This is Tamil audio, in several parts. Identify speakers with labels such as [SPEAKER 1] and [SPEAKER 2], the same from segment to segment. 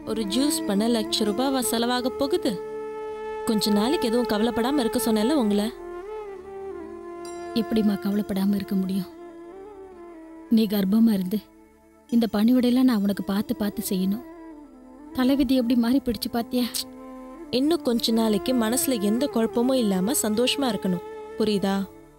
[SPEAKER 1] ஒரு ஜூஸ் பண்ண லட்ச ரூபாவா செலவாக போகுது கொஞ்ச நாளைக்கு எதுவும் கவலைப்படாம இருக்க சொன்னேன்ல உங்களை
[SPEAKER 2] எப்படிம்மா கவலைப்படாம இருக்க முடியும் நீ கர்ப்பமா இருந்து இந்த பணிவிடையெல்லாம் நான் உனக்கு பார்த்து பார்த்து செய்யணும் தலைவிதி எப்படி மாறி பிடிச்சு பாத்தியா
[SPEAKER 1] இன்னும் கொஞ்ச நாளைக்கு மனசுல எந்த குழப்பமும் இல்லாம சந்தோஷமா இருக்கணும் புரியுதா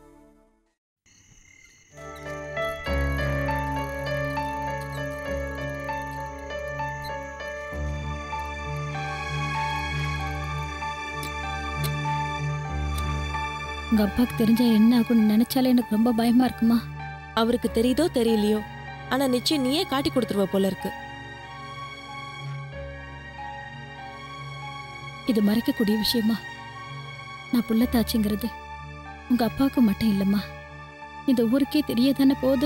[SPEAKER 2] உங்க அப்பாவுக்கு தெரிஞ்சா என்ன ஆகும்னு நினைச்சாலே எனக்கு ரொம்ப பயமா இருக்குமா
[SPEAKER 1] அவருக்கு தெரியுதோ தெரியலையோ ஆனா நிச்சயம் நீயே காட்டி கொடுத்துருவ போல இருக்கு
[SPEAKER 2] இது மறைக்கக்கூடிய விஷயமா நான் புள்ளத்தாச்சுங்கிறது உங்க அப்பாவுக்கு மட்டும் இல்லம்மா இந்த ஊருக்கே தெரிய தானே போகுது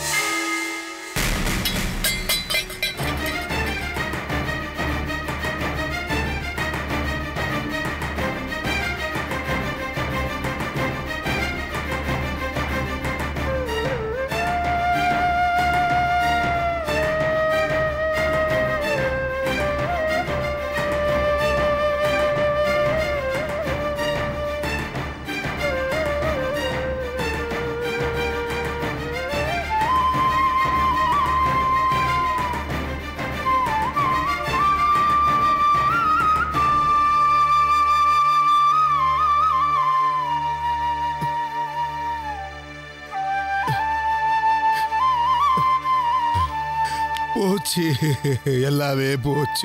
[SPEAKER 3] போச்சு எல்லாமே போச்சு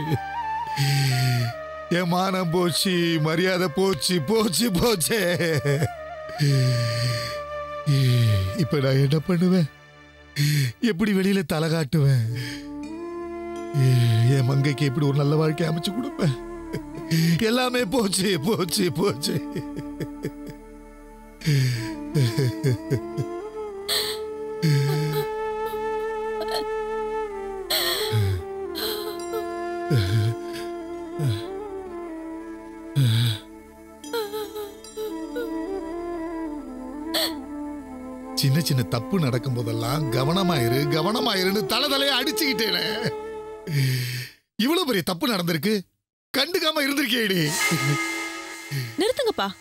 [SPEAKER 3] என் மானம் போச்சு மரியாதை போச்சு போச்சு போச்சு இப்ப நான் என்ன பண்ணுவேன் எப்படி வெளியில தலை காட்டுவேன் என் மங்கைக்கு எப்படி ஒரு நல்ல வாழ்க்கை அமைச்சு கொடுப்பேன் எல்லாமே போச்சு போச்சு போச்சு சின்ன சின்ன தப்பு நடக்கும் போதெல்லாம் கவனமாயிரு கவனமாயிருன்னு தலை தலைய அடிச்சுக்கிட்டேனே இவ்வளவு பெரிய தப்பு நடந்திருக்கு கண்டுக்காம இருந்திருக்கேடி
[SPEAKER 1] நிறுத்துங்கப்பா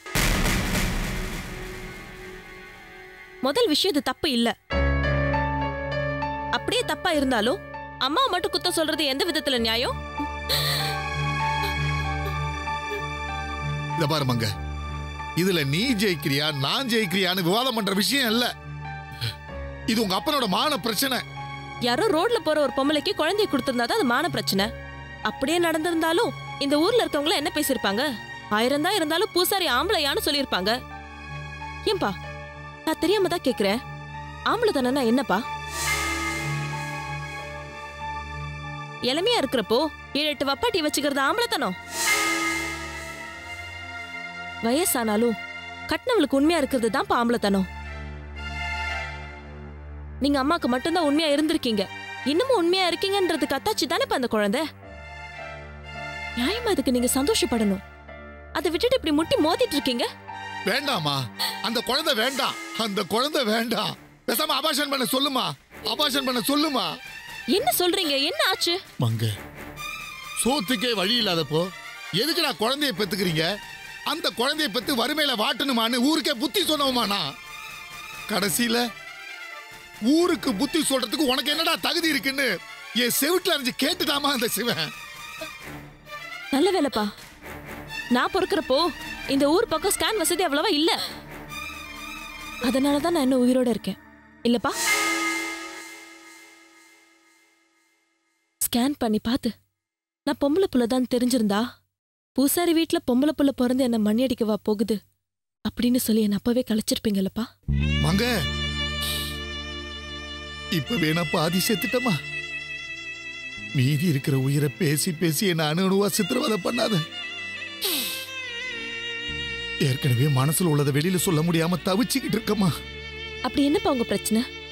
[SPEAKER 1] முதல் விஷயம் இது தப்பு இல்ல அப்படியே தப்பா இருந்தாலும் அம்மா மட்டும் குத்தம் சொல்றது எந்த விதத்துல நியாயம்
[SPEAKER 3] இத பாரு மங்க இதுல நீ ஜெயிக்கிறியா நான் ஜெயிக்கிறியான்னு விவாதம் பண்ற விஷயம் இல்ல இது உங்க அப்பனோட மான பிரச்சனை
[SPEAKER 1] யாரோ ரோட்ல போற ஒரு பொம்பளைக்கு குழந்தைய கொடுத்திருந்தா தான் அது மான பிரச்சனை அப்படியே நடந்திருந்தாலும் இந்த ஊர்ல இருக்கவங்கள என்ன பேசியிருப்பாங்க ஆயிரம் தான் இருந்தாலும் பூசாரி ஆம்பளையான்னு சொல்லியிருப்பாங்க ஏன்பா நான் தெரியாம தான் கேக்குறேன் ஆம்பளை தானே என்னப்பா இளமையா இருக்கிறப்போ ஏழு எட்டு வப்பாட்டி வச்சுக்கிறது ஆம்பளைத்தனம் வயசானாலும் கட்டினவளுக்கு உண்மையா இருக்கிறது தான் ஆம்பளைத்தனம் நீங்க அம்மாக்கு மட்டும்தான் உண்மையா இருந்திருக்கீங்க இன்னமும் உண்மையா இருக்கீங்கன்றது கத்தாச்சு தானே அந்த குழந்தை நியாயமா அதுக்கு நீங்க சந்தோஷப்படணும் அதை விட்டுட்டு இப்படி முட்டி மோதிட்டு இருக்கீங்க
[SPEAKER 3] வேண்டாமா அந்த குழந்தை வேண்டாம் அந்த குழந்தை வேண்டாம் பேசாம அபாஷன் பண்ண சொல்லுமா அபாஷன் பண்ண சொல்லுமா
[SPEAKER 1] என்ன சொல்றீங்க என்ன ஆச்சு
[SPEAKER 3] மங்க சோத்துக்கே வழி இல்லாதப்போ எதுக்கு நான் குழந்தைய பெத்துக்கிறீங்க அந்த குழந்தைய பெத்து வறுமையில வாட்டணுமான்னு ஊருக்கே புத்தி சொன்னவமானா கடைசியில ஊருக்கு புத்தி சொல்றதுக்கு உனக்கு என்னடா தகுதி இருக்குன்னு என் செவிட்டுல அறிஞ்சு கேட்டுட்டாமா அந்த சிவன்
[SPEAKER 1] நல்ல வேலைப்பா நான் பொறுக்கிறப்போ இந்த ஊர் பக்கம் ஸ்கேன் வசதி அவ்வளவா இல்ல அதனால தான் நான் இன்னும் உயிரோட இருக்கேன் இல்லப்பா ஸ்கேன் பண்ணி பார்த்து நான் பொம்பளை புள்ள தான் தெரிஞ்சிருந்தா பூசாரி வீட்ல பொம்பளை புள்ள பிறந்து என்ன மண்ணி அடிக்கவா போகுது அப்படின்னு சொல்லி என்ன அப்பவே கழிச்சிருப்பீங்கல்லப்பா
[SPEAKER 3] மங்க இப்ப வேணா பாதி செத்துட்டமா மீதி இருக்கிற உயிரை பேசி பேசி என்ன அணு அணுவா சித்திரவதை பண்ணாத ஏற்கனவே மனசுல உள்ளதை வெளியில சொல்ல முடியாம தவிச்சுக்கிட்டு இருக்கமா
[SPEAKER 1] அப்படி என்னப்பா உங்க பிரச்சனை